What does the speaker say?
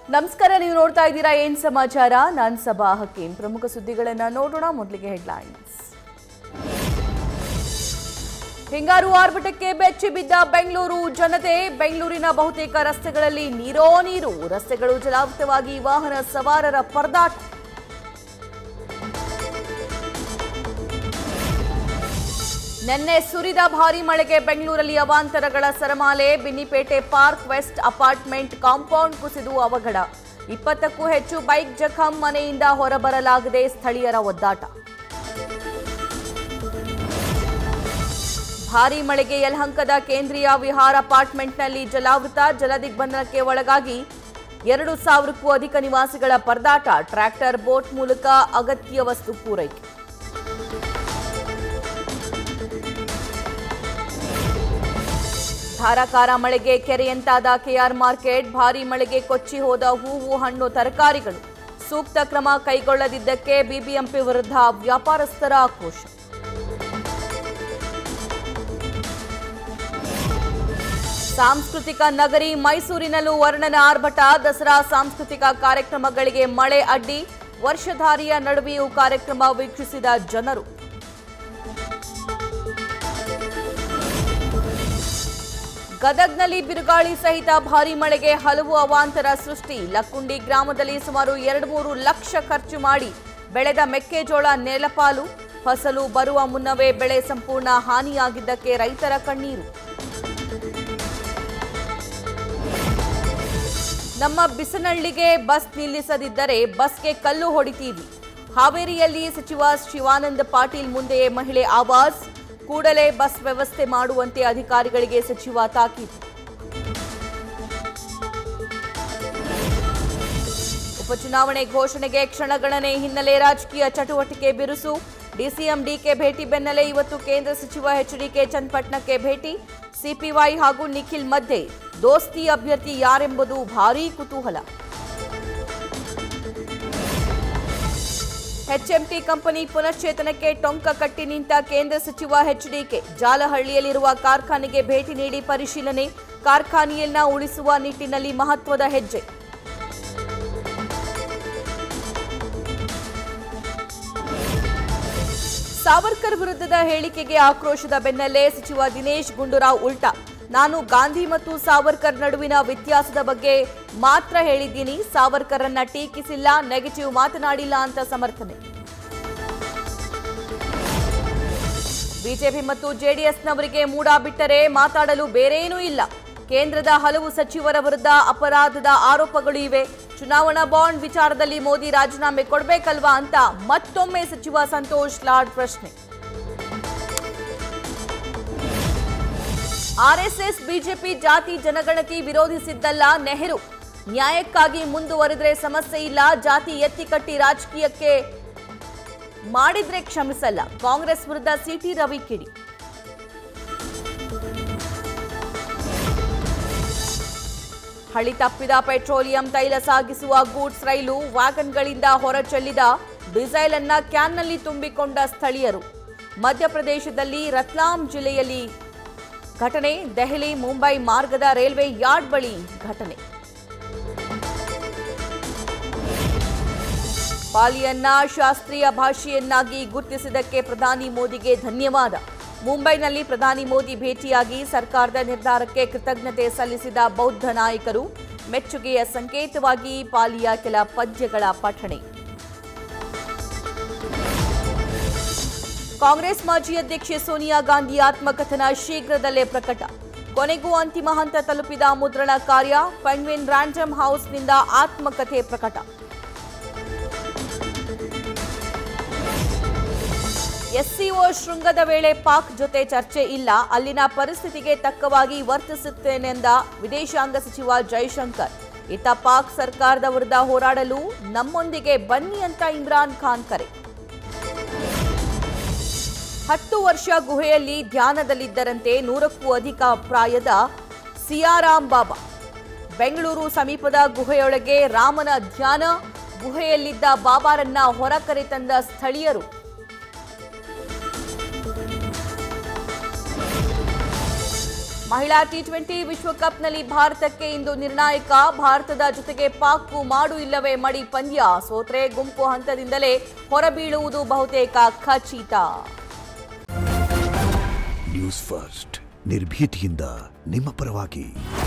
ನಮಸ್ಕಾರ ನೀವು ನೋಡ್ತಾ ಇದ್ದೀರಾ ಏನ್ ಸಮಾಚಾರ ನಾನ್ ಸಭಾ ಹಕೀಂ ಪ್ರಮುಖ ಸುದ್ದಿಗಳನ್ನ ನೋಡೋಣ ಮೊದಲಿಗೆ ಹೆಡ್ಲೈನ್ಸ್ ಹಿಂಗಾರು ಆರ್ಭಟಕ್ಕೆ ಬೆಚ್ಚಿ ಬಿದ್ದ ಬೆಂಗಳೂರು ಜನತೆ ಬೆಂಗಳೂರಿನ ಬಹುತೇಕ ರಸ್ತೆಗಳಲ್ಲಿ ನೀರೋ ನೀರು ರಸ್ತೆಗಳು ಜಲಾವೃತವಾಗಿ ವಾಹನ ಸವಾರರ ಪರದಾಟ ನಿನ್ನೆ ಸುರಿದ ಭಾರಿ ಮಳೆಗೆ ಬೆಂಗಳೂರಲ್ಲಿ ಅವಾಂತರಗಳ ಸರಮಾಲೆ Binnypete park west apartment compound ಕುಸಿದು ಅವಘಡ ಇಪ್ಪತ್ತಕ್ಕೂ ಹೆಚ್ಚು ಬೈಕ್ ಜಖಂ ಮನೆಯಿಂದ ಹೊರಬರಲಾಗದೆ ಸ್ಥಳೀಯರ ಒದ್ದಾಟ ಭಾರೀ ಮಳೆಗೆ ಯಲಹಂಕದ ಕೇಂದ್ರೀಯ ವಿಹಾರ ಅಪಾರ್ಟ್ಮೆಂಟ್ನಲ್ಲಿ ಜಲಾವೃತ ಜಲದಿಗ್ಬಂಧನಕ್ಕೆ ಒಳಗಾಗಿ ಎರಡು ಸಾವಿರಕ್ಕೂ ಅಧಿಕ ನಿವಾಸಿಗಳ ಪರದಾಟ ಟ್ರ್ಯಾಕ್ಟರ್ ಬೋಟ್ ಮೂಲಕ ಅಗತ್ಯ ವಸ್ತು ಪೂರೈಕೆ ಧಾರಾಕಾರ ಮಳೆಗೆ ಕೆರೆಯಂತಾದ ಕೆಆರ್ ಮಾರ್ಕೆಟ್ ಭಾರೀ ಮಳೆಗೆ ಕೊಚ್ಚಿ ಹೋದ ಹೂವು ಹಣ್ಣು ತರಕಾರಿಗಳು ಸೂಕ್ತ ಕ್ರಮ ಕೈಗೊಳ್ಳದಿದ್ದಕ್ಕೆ ಬಿಬಿಎಂಪಿ ವಿರುದ್ಧ ವ್ಯಾಪಾರಸ್ಥರ ಆಕ್ರೋಶ ಸಾಂಸ್ಕೃತಿಕ ನಗರಿ ಮೈಸೂರಿನಲ್ಲೂ ವರ್ಣನ ಆರ್ಭಟ ದಸರಾ ಸಾಂಸ್ಕೃತಿಕ ಕಾರ್ಯಕ್ರಮಗಳಿಗೆ ಮಳೆ ಅಡ್ಡಿ ವರ್ಷಧಾರಿಯ ನಡುವೆಯೂ ಕಾರ್ಯಕ್ರಮ ವೀಕ್ಷಿಸಿದ ಜನರು ಗದಗ್ನಲ್ಲಿ ಬಿರುಗಾಳಿ ಸಹಿತ ಭಾರೀ ಮಳೆಗೆ ಹಲವು ಅವಾಂತರ ಸೃಷ್ಟಿ ಲಕ್ಕುಂಡಿ ಗ್ರಾಮದಲ್ಲಿ ಸುಮಾರು ಎರಡು ಮೂರು ಲಕ್ಷ ಖರ್ಚು ಮಾಡಿ ಬೆಳೆದ ಮೆಕ್ಕೆಜೋಳ ನೆಲಪಾಲು ಫಸಲು ಬರುವ ಮುನ್ನವೇ ಬೆಳೆ ಸಂಪೂರ್ಣ ಹಾನಿಯಾಗಿದ್ದಕ್ಕೆ ರೈತರ ಕಣ್ಣೀರು ನಮ್ಮ ಬಿಸನಹಳ್ಳಿಗೆ ಬಸ್ ನಿಲ್ಲಿಸದಿದ್ದರೆ ಬಸ್ಗೆ ಕಲ್ಲು ಹೊಡಿತೀವಿ ಹಾವೇರಿಯಲ್ಲಿ ಸಚಿವ ಶಿವಾನಂದ ಪಾಟೀಲ್ ಮುಂದೆಯೇ ಮಹಿಳೆ ಆವಾಜ್ ಕೂಡಲೇ ಬಸ್ ವ್ಯವಸ್ಥೆ ಮಾಡುವಂತೆ ಅಧಿಕಾರಿಗಳಿಗೆ ಸಚಿವ ತಾಕೀತು ಉಪಚುನಾವಣೆ ಘೋಷಣೆಗೆ ಕ್ಷಣಗಣನೆ ಹಿನ್ನೆಲೆ ರಾಜಕೀಯ ಚಟುವಟಿಕೆ ಬಿರುಸು ಡಿಸಿಎಂ ಡಿಕೆ ಭೇಟಿ ಬೆನ್ನಲ್ಲೇ ಇವತ್ತು ಕೇಂದ್ರ ಸಚಿವ ಎಚ್ಡಿಕೆ ಚನ್ನಪಟ್ಟಣಕ್ಕೆ ಭೇಟಿ ಸಿಪಿವೈ ಹಾಗೂ ನಿಖಿಲ್ ಮಧ್ಯೆ ದೋಸ್ತಿ ಅಭ್ಯರ್ಥಿ ಯಾರೆಂಬುದು ಭಾರೀ ಕುತೂಹಲ ಎಚ್ಎಂಟಿ ಕಂಪನಿ ಪುನಶ್ಚೇತನಕ್ಕೆ ಟೊಂಕ ಕಟ್ಟಿ ನಿಂತ ಕೇಂದ್ರ ಸಚಿವ ಎಚ್ಡಿಕೆ ಜಾಲಹಳ್ಳಿಯಲ್ಲಿರುವ ಕಾರ್ಖಾನೆಗೆ ಭೇಟಿ ನೀಡಿ ಪರಿಶೀಲನೆ ಕಾರ್ಖಾನೆಯನ್ನ ಉಳಿಸುವ ನಿಟ್ಟಿನಲ್ಲಿ ಮಹತ್ವದ ಹೆಜ್ಜೆ ಸಾವರ್ಕರ್ ವಿರುದ್ಧದ ಹೇಳಿಕೆಗೆ ಆಕ್ರೋಶದ ಬೆನ್ನಲ್ಲೇ ಸಚಿವ ದಿನೇಶ್ ಗುಂಡೂರಾವ್ ಉಲ್ಟಾ ನಾನು ಗಾಂಧಿ ಮತ್ತು ಸಾವರ್ಕರ್ ನಡುವಿನ ವ್ಯತ್ಯಾಸದ ಬಗ್ಗೆ ಮಾತ್ರ ಹೇಳಿದ್ದೀನಿ ಸಾವರ್ಕರನ್ನ ಟೀಕಿಸಿಲ್ಲ ನೆಗೆಟಿವ್ ಮಾತನಾಡಿಲ್ಲ ಅಂತ ಸಮರ್ಥನೆ ಬಿಜೆಪಿ ಮತ್ತು ಜೆಡಿಎಸ್ನವರಿಗೆ ಮೂಡ ಬಿಟ್ಟರೆ ಮಾತಾಡಲು ಬೇರೇನೂ ಇಲ್ಲ ಕೇಂದ್ರದ ಹಲವು ಸಚಿವರ ವಿರುದ್ಧ ಅಪರಾಧದ ಆರೋಪಗಳು ಇವೆ ಚುನಾವಣಾ ಬಾಂಡ್ ವಿಚಾರದಲ್ಲಿ ಮೋದಿ ರಾಜೀನಾಮೆ ಕೊಡಬೇಕಲ್ವಾ ಅಂತ ಮತ್ತೊಮ್ಮೆ ಸಚಿವ ಸಂತೋಷ್ ಲಾಡ್ ಪ್ರಶ್ನೆ ಆರ್ಎಸ್ಎಸ್ ಬಿಜೆಪಿ ಜಾತಿ ಜನಗಣತಿ ವಿರೋಧಿಸಿದ್ದಲ್ಲ ನೆಹರು ನ್ಯಾಯಕ್ಕಾಗಿ ಮುಂದುವರೆದ್ರೆ ಸಮಸ್ಯೆ ಇಲ್ಲ ಜಾತಿ ಎತ್ತಿ ಕಟ್ಟಿ ರಾಜಕೀಯಕ್ಕೆ ಮಾಡಿದ್ರೆ ಕ್ಷಮಿಸಲ್ಲ ಕಾಂಗ್ರೆಸ್ ವಿರುದ್ಧ ಸಿಟಿ ರವಿ ಕಿಡಿ ಹಳಿ ತಪ್ಪಿದ ಪೆಟ್ರೋಲಿಯಂ ತೈಲ ಸಾಗಿಸುವ ಗೂಡ್ಸ್ ರೈಲು ವ್ಯಾಗನ್ಗಳಿಂದ ಹೊರಚೆಲ್ಲಿದ ಡೀಸೆಲ್ ಅನ್ನ ಕ್ಯಾನ್ನಲ್ಲಿ ತುಂಬಿಕೊಂಡ ಸ್ಥಳೀಯರು ಮಧ್ಯಪ್ರದೇಶದಲ್ಲಿ ರತ್ಲಾಂ ಜಿಲ್ಲೆಯಲ್ಲಿ ಘಟನೆ ದೆಹಲಿ ಮುಂಬೈ ಮಾರ್ಗದ ರೈಲ್ವೆ ಯಾರ್ಡ್ ಬಳಿ ಘಟನೆ ಪಾಲಿಯನ್ನ ಶಾಸ್ತ್ರೀಯ ಭಾಷೆಯನ್ನಾಗಿ ಗುರುತಿಸಿದ್ದಕ್ಕೆ ಪ್ರಧಾನಿ ಮೋದಿಗೆ ಧನ್ಯವಾದ ಮುಂಬೈನಲ್ಲಿ ಪ್ರಧಾನಿ ಮೋದಿ ಭೇಟಿಯಾಗಿ ಸರ್ಕಾರದ ನಿರ್ಧಾರಕ್ಕೆ ಕೃತಜ್ಞತೆ ಸಲ್ಲಿಸಿದ ಬೌದ್ಧ ನಾಯಕರು ಮೆಚ್ಚುಗೆಯ ಸಂಕೇತವಾಗಿ ಪಾಲಿಯ ಕೆಲ ಪದ್ಯಗಳ ಪಠಣೆ ಕಾಂಗ್ರೆಸ್ ಮಾಜಿ ಅಧ್ಯಕ್ಷೆ ಸೋನಿಯಾ ಗಾಂಧಿ ಆತ್ಮಕಥನ ಶೀಘ್ರದಲ್ಲೇ ಪ್ರಕಟ ಕೊನೆಗೂ ಅಂತಿಮ ಹಂತ ತಲುಪಿದ ಮುದ್ರಣ ಕಾರ್ಯ ಪೆಂಗ್ವಿನ್ ರ್ಯಾಂಡಮ್ ಹೌಸ್ನಿಂದ ಆತ್ಮಕಥೆ ಪ್ರಕಟ ಎಸ್ಸಿಒ ಶೃಂಗದ ವೇಳೆ ಪಾಕ್ ಜೊತೆ ಚರ್ಚೆ ಇಲ್ಲ ಅಲ್ಲಿನ ಪರಿಸ್ಥಿತಿಗೆ ತಕ್ಕವಾಗಿ ವರ್ತಿಸುತ್ತೇನೆಂದ ವಿದೇಶಾಂಗ ಸಚಿವ ಜೈಶಂಕರ್ ಇತ್ತ ಪಾಕ್ ಸರ್ಕಾರದ ವಿರುದ್ಧ ಹೋರಾಡಲು ನಮ್ಮೊಂದಿಗೆ ಬನ್ನಿ ಅಂತ ಇಮ್ರಾನ್ ಖಾನ್ ಕರೆ ಹತ್ತು ವರ್ಷ ಗುಹೆಯಲ್ಲಿ ಧ್ಯಾನದಲ್ಲಿದ್ದರಂತೆ ನೂರಕ್ಕೂ ಅಧಿಕ ಪ್ರಾಯದ ಸಿಯಾರಾಮ್ ಬಾಬಾ ಬೆಂಗಳೂರು ಸಮೀಪದ ಗುಹೆಯೊಳಗೆ ರಾಮನ ಧ್ಯಾನ ಗುಹೆಯಲ್ಲಿದ್ದ ಬಾಬಾರನ್ನ ಹೊರಕರೆತಂದ ಸ್ಥಳೀಯರು ಮಹಿಳಾ ಟಿ ಟ್ವೆಂಟಿ ವಿಶ್ವಕಪ್ನಲ್ಲಿ ಭಾರತಕ್ಕೆ ಇಂದು ನಿರ್ಣಾಯಕ ಭಾರತದ ಜೊತೆಗೆ ಪಾಕ್ಗೂ ಮಾಡು ಇಲ್ಲವೇ ಮಡಿ ಪಂದ್ಯ ಸೋತ್ರೆ ಗುಂಪು ಹಂತದಿಂದಲೇ ಹೊರಬೀಳುವುದು ಬಹುತೇಕ ಖಚಿತ ನ್ಯೂಸ್ ಫಸ್ಟ್ ನಿರ್ಭೀತಿಯಿಂದ ನಿಮ್ಮ ಪರವಾಗಿ